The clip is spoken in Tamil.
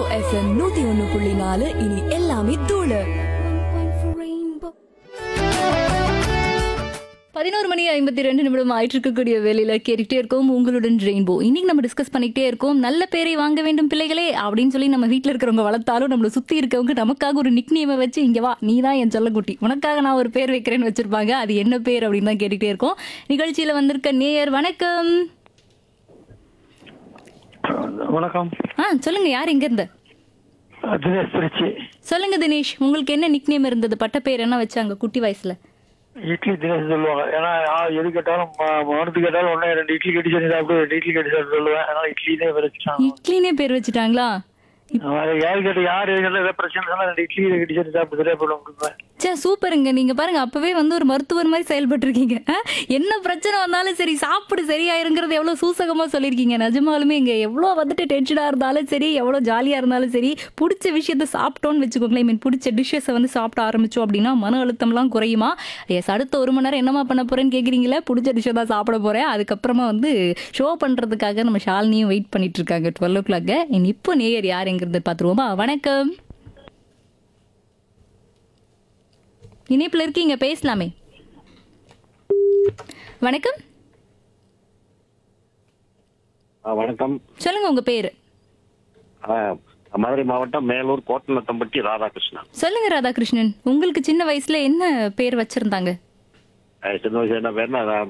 எஃப்எம் நூத்தி ஒண்ணு புள்ளி நாலு இனி எல்லாமே தூளு பதினோரு மணி ஐம்பத்தி ரெண்டு நிமிடம் ஆயிட்டு இருக்கக்கூடிய வேலையில கேட்டுக்கிட்டே இருக்கோம் உங்களுடன் ரெயின்போ இன்னைக்கு நம்ம டிஸ்கஸ் பண்ணிக்கிட்டே இருக்கோம் நல்ல பேரை வாங்க வேண்டும் பிள்ளைகளே அப்படின்னு சொல்லி நம்ம வீட்ல இருக்கிறவங்க வளர்த்தாலும் நம்மள சுத்தி இருக்கவங்க நமக்காக ஒரு நிக் நேமை வச்சு இங்க வா நீ தான் என் செல்லக்குட்டி உனக்காக நான் ஒரு பேர் வைக்கிறேன்னு வச்சிருப்பாங்க அது என்ன பேர் அப்படின்னு தான் கேட்டுக்கிட்டே இருக்கோம் நிகழ்ச்சியில வந்திருக்க நேயர் வணக்கம் வணக்கம் ஆ சொல்லுங்க யார் எங்க இருந்து தினேஷ் திருச்சி சொல்லுங்க தினேஷ் உங்களுக்கு என்ன நிக் நேம் இருந்தது பட்ட பேர் என்ன வச்சாங்க குட்டி வயசுல இட்லி தினேஷ் சொல்லுவாங்க ஏன்னா நான் எது கேட்டாலும் ம- மகனுக்கு கேட்டாலும் ஒன்னே ரெண்டு இட்லி கட்டி சரி சாப்பிட்டு ரெண்டு இட்லி கட்டி சாப்பிட்டு சொல்லுவேன் அதனால இட்லினே விளைச்சிட்டாங்க இட்லினே பேர் வச்சுட்டாங்களா யாரு கேட்டு யாரு ஏதாவது பிரச்சனை சொன்னா ரெண்டு இட்லி கட்டி சரி சாப்பிட்டு சரியா போயிடும் கொடுப்பேன் சே சூப்பருங்க நீங்க பாருங்க அப்பவே வந்து ஒரு மருத்துவர் மாதிரி செயல்பட்டு இருக்கீங்க என்ன பிரச்சனை வந்தாலும் சரி சாப்பிடு சரியாயிருங்கிறது எவ்வளவு சூசகமா சொல்லியிருக்கீங்க நிஜமாலுமே இங்க எவ்வளவு வந்துட்டு டென்ஷனா இருந்தாலும் சரி எவ்வளவு ஜாலியா இருந்தாலும் சரி பிடிச்ச விஷயத்த சாப்பிட்டோம்னு வச்சுக்கோங்களேன் மீன் பிடிச்ச டிஷ்ஷஸை வந்து சாப்பிட ஆரம்பிச்சோம் அப்படின்னா மன அழுத்தம்லாம் குறையுமா எஸ் அடுத்த ஒரு மணி நேரம் என்னமா பண்ண போறேன்னு கேக்குறீங்களா பிடிச்ச டிஷ்ஷை தான் சாப்பிட போறேன் அதுக்கப்புறமா வந்து ஷோ பண்றதுக்காக நம்ம ஷாலினியும் வெயிட் பண்ணிட்டு இருக்காங்க டுவெல் ஓ கிளாக் இப்போ நேயர் யாருங்கிறது பார்த்துருவோமா வணக்கம் இணைப்புல இருக்கீங்க பேசலாமே வணக்கம் ஆ, வணக்கம் சொல்லுங்க உங்க பேரு ஆ, மதுரை மாவட்டம் மேலூர் கோட்டநத்தம்பட்டி ராதாகிருஷ்ணன் சொல்லுங்க ராதாகிருஷ்ணன் உங்களுக்கு சின்ன வயசுல என்ன பேர் வச்சிருந்தாங்க ஆ, சின்ன வயசு என்ன பேருன்னா